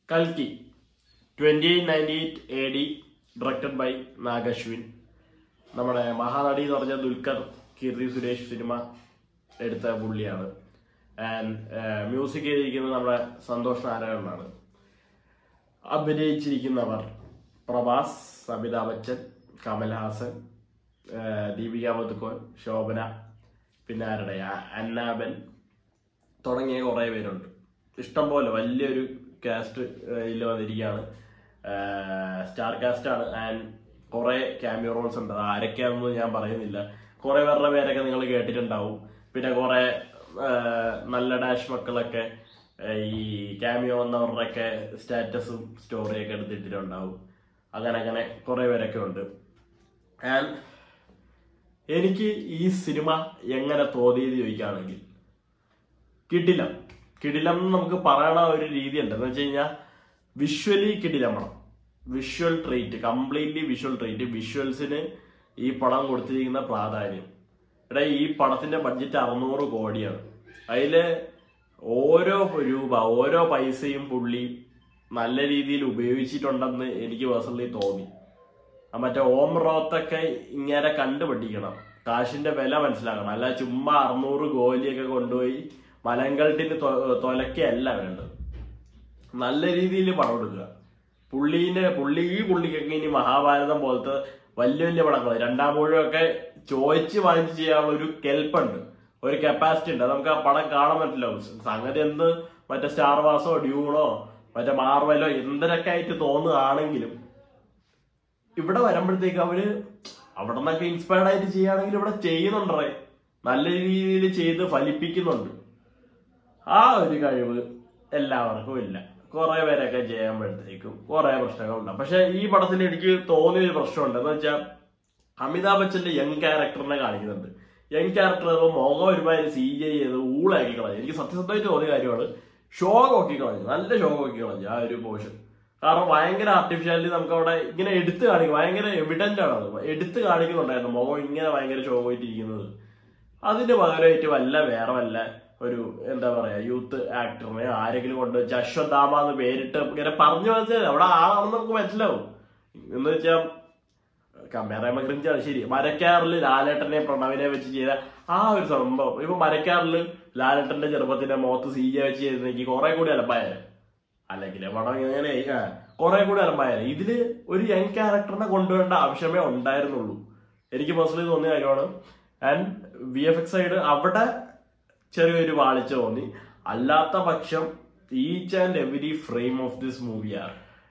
കൽക്കി twenty ninety eight A D directed by നാഗശ്വിൻ നമ്മുടെ മഹാനടി എന്ന് പറഞ്ഞ ദുൽഖർ കീർത്തി സുരേഷ് സിനിമ എടുത്ത പുള്ളിയാണ് ആൻഡ് മ്യൂസിക് ചെയ്തിരിക്കുന്നത് നമ്മുടെ സന്തോഷ് നാരായണനാണ് അഭിനയിച്ചിരിക്കുന്നവർ പ്രഭാസ് അമിതാഭ് ബച്ചൻ കമൽഹാസൻ ആ, ദീപിക പതുക്കോൻ ശോഭന പിന്നെ ആരുടെ ആ- അന്നാബൻ തുടങ്ങിയ കുറേ പേരുണ്ട് ഇഷ്ടം പോലെ വലിയൊരു കാസ്റ്റ് ഇതിൽ വന്നിരിക്കുകയാണ് സ്റ്റാർ കാസ്റ്റ് ആണ് ആൻഡ് കുറെ ക്യാമിയോ റോൾസ് ഉണ്ട് അത് ആരൊക്കെയാണെന്ന് ഞാൻ പറയുന്നില്ല കുറെ പേരുടെ പേരൊക്കെ നിങ്ങൾ കേട്ടിട്ടുണ്ടാവും പിന്നെ കുറെ നല്ല ഡാഷ് മക്കളൊക്കെ ആ, ഈ ക്യാമിയോ വന്നവരുടെയൊക്കെ സ്റ്റാറ്റസും സ്റ്റോറിയൊക്കെ എടുത്തിട്ടുണ്ടാവും അങ്ങനെ അങ്ങനെ കുറെ പേരൊക്കെ ഉണ്ട് ആൻഡ് എനിക്ക് ഈ സിനിമ എങ്ങനെ തോന്നിയത് ചോദിക്കുകയാണെങ്കിൽ കിടിലം കിടിലം എന്ന് നമുക്ക് പറയണ ഒരു രീതി ഉണ്ട് എന്ന് വെച്ച് കഴിഞ്ഞാൽ വിഷ്വലി കിടിലം പടം visual treat completely visual treat വിഷ്വൽസിന് ഈ പടം കൊടുത്തിരിക്കുന്ന പ്രാധാന്യം എടാ ഈ പടത്തിന്റെ ബഡ്ജറ്റ് അറുന്നൂറ് കോടിയാണ് അതില് ഓരോ രൂപ ഓരോ പൈസയും പുള്ളി നല്ല രീതിയിൽ ഉപയോഗിച്ചിട്ടുണ്ടെന്ന് എനിക്ക് പേഴ്സണലി തോന്നി ആ മറ്റേ ഓം റോത്തൊക്കെ ഇങ്ങനെ കണ്ടുപഠിക്കണം കാശിന്റെ വില മനസ്സിലാക്കണം അല്ല ചുമ്മാ അറുന്നൂറ് ഗോലിയൊക്കെ കൊണ്ടുപോയി മലങ്കൾട്ടിന് തൊലക്കയല്ല വേണ്ടത് നല്ല രീതിയിൽ പടം എടുക്കുക പുള്ളീന്റെ പുള്ളി ഈ പുള്ളിക്കൊക്കെ ഇനി മഹാഭാരതം പോലത്തെ വലിയ വലിയ പടങ്ങൾ രണ്ടാം മുഴുവൊക്കെ ചോദിച്ച് വാങ്ങിച്ച് ചെയ്യാനുള്ള ഒരു കെൽപ്പുണ്ട് ഒരു കപ്പാസിറ്റി ഉണ്ട് അത് നമുക്ക് ആ പടം കാണാൻ പറ്റില്ല സംഗതി എന്ത് മറ്റേ സ്റ്റാർ വാസോ ഡ്യൂണോ മറ്റേ മാർവലോ എന്തൊക്കെ ആയിട്ട് തോന്നുകയാണെങ്കിലും ഇവിടെ വരുമ്പോഴത്തേക്ക് അവര് അവിടെ നിന്നൊക്കെ ഇൻസ്പയർഡ് ആയിട്ട് ചെയ്യുകയാണെങ്കിൽ ഇവിടെ ചെയ്യുന്നുണ്ടേ നല്ല രീതിയിൽ ചെയ്ത് ഫലിപ്പിക്കുന്നുണ്ട് ആ ഒരു കഴിവ് എല്ലാവർക്കും ഇല്ല കുറെ പേരൊക്കെ ചെയ്യുമ്പോഴത്തേക്കും കുറെ പ്രശ്നങ്ങളുണ്ട് പക്ഷെ ഈ പടത്തിൽ എനിക്ക് തോന്നിയ ഒരു പ്രശ്നമുണ്ട് എന്ന് വെച്ചാൽ അമിതാഭ് ബച്ചന്റെ യങ് ക്യാരക്ടറിനെ കാണിക്കുന്നുണ്ട് യങ് ക്യാരക്ടർ മുഖം ഒരുമാതിരി സി ജി ചെയ്ത് ഊളാക്കി കളഞ്ഞു എനിക്ക് സത്യസന്ധമായിട്ട് തോന്നിയ കാര്യമാണ് ഷോ നോക്കി കളഞ്ഞു നല്ല ഷോ നോക്കി കളഞ്ഞു ആ ഒരു പോർഷൻ കാരണം ഭയങ്കര ആർട്ടിഫിഷ്യാലിറ്റി നമുക്ക് അവിടെ ഇങ്ങനെ എടുത്ത് കാണിക്കും ഭയങ്കര എവിഡന്റ് ആണ് അത് എടുത്ത് കാണിക്കുന്നുണ്ടായിരുന്നു മുഖം ഇങ്ങനെ ഭയങ്കര ഷോ പോയിട്ടിരിക്കുന്നത് അതിന് പകരമായിട്ട് വല്ല വേറെ വല്ല ഒരു എന്താ പറയാ യൂത്ത് ആക്ടറിനെ ആരെങ്കിലും കൊണ്ടുവച്ച് അശ്വത്ഥാമ എന്ന് പേരിട്ട് ഇങ്ങനെ പറഞ്ഞു വെച്ചാൽ അവിടെ ആളാണെന്ന് നമുക്ക് മനസ്സിലാവും എന്ന് വെച്ചാൽ കമ്പയർ ക്രിഞ്ചാണ് ശരി മരക്കാറിൽ ലാലേട്ടനെ പ്രണവിനെ വെച്ച് ചെയ്ത ആ ഒരു സംഭവം ഇപ്പൊ മരക്കാറിൽ ലാലേട്ടന്റെ ചെറുപ്പത്തിന്റെ മുഖത്ത് സി ജെ വെച്ച് ചെയ്തെങ്കിൽ കുറെ കൂടി അലമ്പായാലേ അല്ലെങ്കിൽ പടം ഇങ്ങനെ ആ, കുറെ കൂടി അലമ്പായാലേ ഇതില് ഒരു യങ് ക്യാരക്ടറിനെ കൊണ്ടുവരേണ്ട ആവശ്യമേ ഉണ്ടായിരുന്നുള്ളൂ എനിക്ക് പേഴ്സണലി തോന്നിയ കാര്യമാണ് and V F X side അവിടെ ചെറിയൊരു വാളിച്ച തോന്നി അല്ലാത്ത പക്ഷം each and every frame of this movie are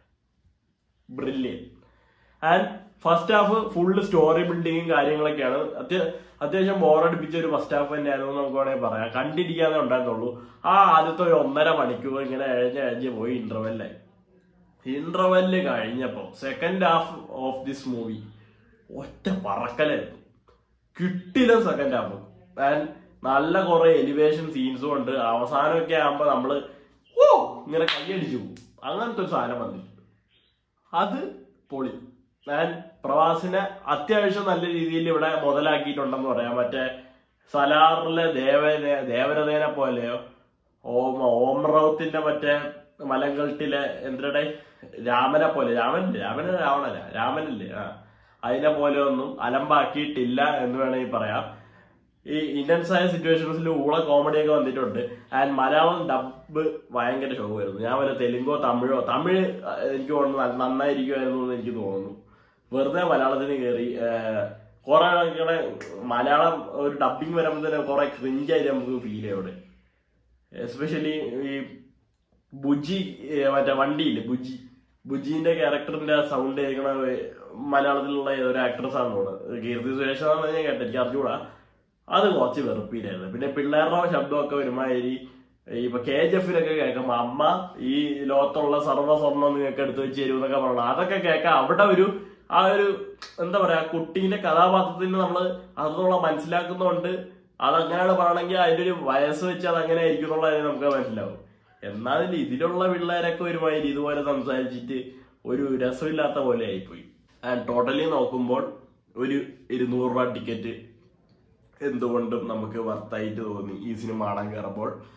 brilliant and first half full story ബിൽഡിങ്ങും കാര്യങ്ങളൊക്കെയാണ് അത്യ- അത്യാവശ്യം ബോറടിപ്പിച്ച ഒരു ഫസ്റ്റ് ഹാഫ് തന്നെയായിരുന്നു എന്ന് നമുക്ക് വേണമെങ്കിൽ പറയാം കണ്ടിരിക്കാതെ ഉണ്ടായിരുന്നുള്ളൂ ആ ആദ്യത്തെ ഒരു ഒന്നര മണിക്കൂർ ഇങ്ങനെ എഴഞ്ഞ് എഴഞ്ഞ് പോയി ഇന്റർവെല്ലായി ഇന്റർവെല്ല് കഴിഞ്ഞപ്പോ second half of this movie ഒറ്റ പറക്കലായിരുന്നു കിട്ടില്ല സെക്കൻഡ് ഹാഫ് ആൻഡ് നല്ല കുറെ എലിവേഷൻ സീൻസും ഉണ്ട് അവസാനമൊക്കെ ആകുമ്പോ നമ്മള് ഓ ഇങ്ങനെ കൈയടിച്ചു പോകും അങ്ങനത്തെ ഒരു സാധനം വന്നിട്ടുണ്ട് അത് പൊളി ഞാൻ പ്രവാസിനെ അത്യാവശ്യം നല്ല രീതിയിൽ ഇവിടെ മുതലാക്കിയിട്ടുണ്ടെന്ന് പറയാം മറ്റേ സലാറിലെ ദേവ ദേവരതേനെ പോലെയോ ഓം ഓം റൗത്തിന്റെ മറ്റേ മലങ്കൾട്ടിലെ എന്തിടെ രാമനെ പോലെ രാമൻ രാമന രാവണല്ല രാമനല്ലേ ആ അതിനെ പോലെ ഒന്നും അലമ്പാക്കിയിട്ടില്ല എന്ന് വേണമെങ്കിൽ പറയാം ഈ ഇന്ത്യൻസ് ആയ സിറ്റുവേഷൻസിൽ ഊള കോമഡി ഒക്കെ വന്നിട്ടുണ്ട് ആൻഡ് മലയാളം ഡബ് ഭയങ്കര ഷോക്കായിരുന്നു ഞാൻ വല്ല തെലുങ്കോ തമിഴോ തമിഴ് അഹ് എനിക്ക് തോന്നുന്നു ന- നന്നായിരിക്കുമായിരുന്നു എന്ന് എനിക്ക് തോന്നുന്നു വെറുതെ മലയാളത്തിന് കയറി കുറെ ഇങ്ങനെ മലയാളം ഒരു ഡബിങ് വരുമ്പോൾ തന്നെ കുറെ ക്രിഞ്ചായിട്ട് നമുക്ക് ഫീൽ ചെയ്യും അവിടെ എസ്പെഷ്യലി ഈ ബുജി ഏ, മറ്റേ വണ്ടിയില്ലേ ബുജി ബുജിന്റെ ക്യാരക്ടറിന്റെ സൗണ്ട് കേൾക്കണ മലയാളത്തിലുള്ള ഒരു ആക്ട്രസ് ആണെന്ന് തോന്നുന്നത് കീർത്തി സുരേഷാണെന്ന് ഞാൻ കേട്ടത് എനിക്ക് അറിഞ്ഞൂടാ അത് കുറച്ച് വെറുപ്പിയിലായിരുന്നു പിന്നെ പിള്ളേരുടെ ശബ്ദമൊക്കെ ഒരുമാതിരി ഇപ്പൊ കെ ജി എഫിലൊക്കെ കേൾക്കുമ്പോ അമ്മ ഈ ലോകത്തുള്ള സർവ്വ സ്വർണ്ണം നിങ്ങൾക്ക് എടുത്തു വെച്ച് തരും എന്നൊക്കെ പറഞ്ഞു അതൊക്കെ കേൾക്കാം അവിടെ ഒരു ആ ഒരു എന്താ പറയാ കുട്ടീന്റെ കഥാപാത്രത്തിന് നമ്മൾ അത്രത്തോളം മനസ്സിലാക്കുന്നതുകൊണ്ട് അതങ്ങനെയാണ് പറയണമെങ്കിൽ അതിന്റെ ഒരു വയസ്സ് വെച്ച് അത് അങ്ങനെ ആയിരിക്കും എന്നുള്ളത് നമുക്ക് മനസ്സിലാവും എന്നാലും ഇതിലുള്ള പിള്ളേരൊക്കെ ഒരുമാതിരി ഇതുപോലെ സംസാരിച്ചിട്ട് ഒരു രസമില്ലാത്ത പോലെ ആയിപ്പോയി ആൻഡ് ടോട്ടലി നോക്കുമ്പോൾ ഒരു ഇരുന്നൂറ് രൂപ ടിക്കറ്റ് എന്തുകൊണ്ടും നമുക്ക് വർത്തായിട്ട് തോന്നി ഈ സിനിമ കാണാൻ കയറുമ്പോൾ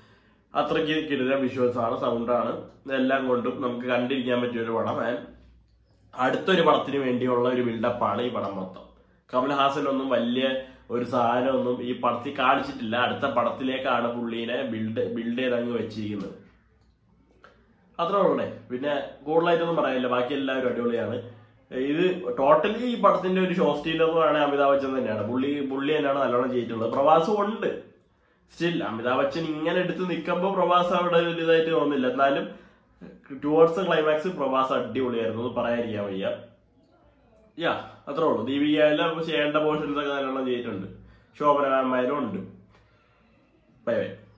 അത്രയ്ക്ക് കിടില വിഷ്വൽസ് ആണ് സൗണ്ടാണ് എല്ലാം കൊണ്ടും നമുക്ക് കണ്ടിരിക്കാൻ പറ്റിയ ഒരു പടം ആൻഡ് അടുത്തൊരു പടത്തിന് വേണ്ടിയുള്ള ഒരു ബിൽഡപ്പാണ് ഈ പടം മൊത്തം കമൽഹാസനൊന്നും വലിയ ഒരു സാധനമൊന്നും ഈ പടത്തിൽ കാണിച്ചിട്ടില്ല അടുത്ത പടത്തിലേക്കാണ് പുള്ളീനെ ബിൽഡ് ബിൽഡ് ചെയ്ത് അങ്ങ് വെച്ചിരിക്കുന്നത് അത്രേ ഉള്ളേ പിന്നെ കൂടുതലായിട്ടൊന്നും പറയാനില്ല ബാക്കി എല്ലാവരും അടിപൊളിയാണ് ഇത് ടോട്ടലി ഈ പടത്തിന്റെ ഒരു ഷോ സ്റ്റീലർ എന്ന് പറയുന്നത് അമിതാഭ് ബച്ചൻ തന്നെയാണ് പുള്ളി പുള്ളി തന്നെയാണ് നല്ലോണം ചെയ്തിട്ടുള്ളത് പ്രവാസം ഉണ്ട് സ്റ്റിൽ അമിതാഭ് ബച്ചൻ ഇങ്ങനെ എടുത്ത് നിൽക്കുമ്പോൾ പ്രവാസം അവിടെ ഒരു ഇതായിട്ട് തോന്നുന്നില്ല എന്നാലും ടുവേർഡ്സ് ക്ലൈമാക്സ് പ്രവാസം അടിപൊളിയായിരുന്നു എന്ന് പറയാതിരിക്കാൻ വയ്യ യാ അത്രേ ഉള്ളൂ ദീപികയിലും ചെയ്യേണ്ട പോർഷൻസ് ഒക്കെ നല്ലോണം ചെയ്തിട്ടുണ്ട് ശോഭന മാമാരും ഉണ്ട് ബൈ ബൈ